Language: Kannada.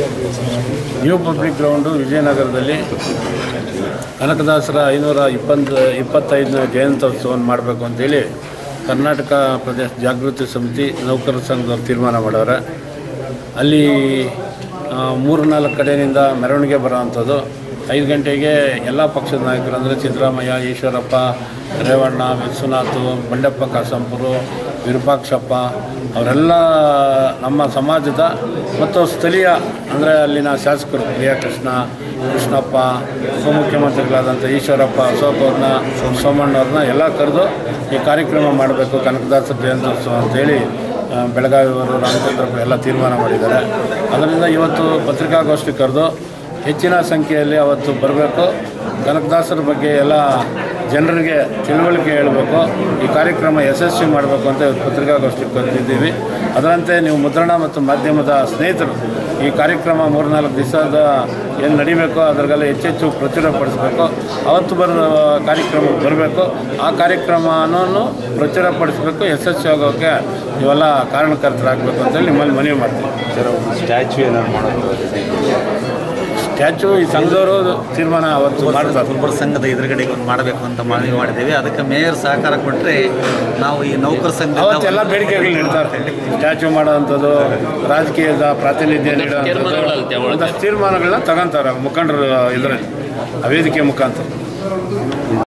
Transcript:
ನ್ಯೂ ಪಬ್ಲಿಕ್ ಗ್ರೌಂಡು ವಿಜಯನಗರದಲ್ಲಿ ಕನಕದಾಸರ ಐನೂರ ಇಪ್ಪತ್ತು ಇಪ್ಪತ್ತೈದನೇ ಜಯಂತ್ಯೋತ್ಸವವನ್ನು ಮಾಡಬೇಕು ಅಂತೇಳಿ ಕರ್ನಾಟಕ ಪ್ರದೇಶ ಜಾಗೃತಿ ಸಮಿತಿ ನೌಕರರ ಸಂಘದವ್ರು ತೀರ್ಮಾನ ಮಾಡವ್ರೆ ಅಲ್ಲಿ ಆ, ಮೂರು ನಾಲ್ಕು ಕಡೆಯಿಂದ ಮೆರವಣಿಗೆ ಬರೋವಂಥದ್ದು ಐದು ಗಂಟೆಗೆ ಎಲ್ಲ ಪಕ್ಷದ ನಾಯಕರು ಅಂದರೆ ಸಿದ್ದರಾಮಯ್ಯ ಈಶ್ವರಪ್ಪ ರೇವಣ್ಣ ವಿಶ್ವನಾಥ್ ಬಂಡೆಪ್ಪ ಕಾಸಂಪುರು ವಿರೂಪಾಕ್ಷಪ್ಪ ಅವರೆಲ್ಲ ನಮ್ಮ ಸಮಾಜದ ಮತ್ತು ಸ್ಥಳೀಯ ಅಂದರೆ ಅಲ್ಲಿನ ಶಾಸಕರು ಪ್ರಿಯಕೃಷ್ಣ ಕೃಷ್ಣಪ್ಪ ಉಪಮುಖ್ಯಮಂತ್ರಿಗಳಾದಂಥ ಈಶ್ವರಪ್ಪ ಅಶೋಕ್ ಅವ್ರನ್ನ ಸೋಮಣ್ಣವ್ರನ್ನ ಎಲ್ಲ ಕರೆದು ಈ ಕಾರ್ಯಕ್ರಮ ಮಾಡಬೇಕು ಕನಕದಾಸ ಜಯಂತ್ಯೋತ್ಸವ ಅಂತೇಳಿ ಆ, ಬೆಳಗಾವಿಯವರು ರಾಮಚಂದ್ರಪ್ಪ ಎಲ್ಲ ತೀರ್ಮಾನ ಮಾಡಿದ್ದಾರೆ ಅದರಿಂದ ಇವತ್ತು ಪತ್ರಿಕಾಗೋಷ್ಠಿ ಕರೆದು ಹೆಚ್ಚಿನ ಸಂಖ್ಯೆಯಲ್ಲಿ ಅವತ್ತು ಬರಬೇಕು ಕನಕದಾಸರ ಬಗ್ಗೆ ಎಲ್ಲ ಜನರಿಗೆ ತಿಳುವಳಿಕೆ ಹೇಳಬೇಕು ಈ ಕಾರ್ಯಕ್ರಮ ಯಶಸ್ವಿ ಮಾಡಬೇಕು ಅಂತ ಇವತ್ತು ಪತ್ರಿಕಾಗೋಷ್ಠಿ ಕರೆದಿದ್ದೀವಿ ಅದರಂತೆ ನೀವು ಮುದ್ರಣ ಮತ್ತು ಮಾಧ್ಯಮದ ಸ್ನೇಹಿತರು ಈ ಕಾರ್ಯಕ್ರಮ ಮೂರ್ನಾಲ್ಕು ದಿವಸದ ಏನು ನಡಿಬೇಕೋ ಅದರಿಗೆಲ್ಲ ಹೆಚ್ಚೆಚ್ಚು ಪ್ರಚುರಪಡಿಸಬೇಕು ಅವತ್ತು ಬರೋ ಕಾರ್ಯಕ್ರಮಕ್ಕೆ ಬರಬೇಕು ಆ ಕಾರ್ಯಕ್ರಮವನ್ನು ಪ್ರಚುರಪಡಿಸಬೇಕು ಯಶಸ್ವಿ ಆಗೋಕ್ಕೆ ನೀವೆಲ್ಲ ಕಾರಣಕರ್ತರಾಗಬೇಕು ಅಂತೇಳಿ ನಿಮ್ಮಲ್ಲಿ ಮನವಿ ಮಾಡ್ತೀವಿ ಸರ್ ಸ್ಟ್ಯಾಚ್ಯೂ ಏನಾದ್ರು ಮಾಡೋದು ಸ್ಟ್ಯಾಚು ಈ ಸಂಘದವರು ತೀರ್ಮಾನ ಅವತ್ತು ಮಾಡ್ತಾರೆ ಕುರುಬರ ಸಂಘದ ಎದುರುಗಡೆಗೆ ಒಂದು ಮಾಡಬೇಕು ಅಂತ ಮನವಿ ಮಾಡಿದ್ದೇವೆ ಅದಕ್ಕೆ ಮೇಯರ್ ಸಹಕಾರ ಕೊಟ್ಟರೆ ನಾವು ಈ ನೌಕರ ಅವತ್ತೆಲ್ಲ ಸಂಘ ಬೇಡಿಕೆಗಳು ನೀಡ್ತಾರೆ ಸ್ಟ್ಯಾಚು ಮಾಡೋವಂಥದ್ದು ರಾಜಕೀಯದ ಪ್ರಾತಿನಿಧ್ಯ ನೀಡುವಂಥದ್ದು ಒಂದಷ್ಟು ತೀರ್ಮಾನಗಳನ್ನ ತಗೊಂತಾರೆ ಮುಖಂಡರು ಇದರಲ್ಲಿ ಆ ವೇದಿಕೆ ಮುಖಾಂತರ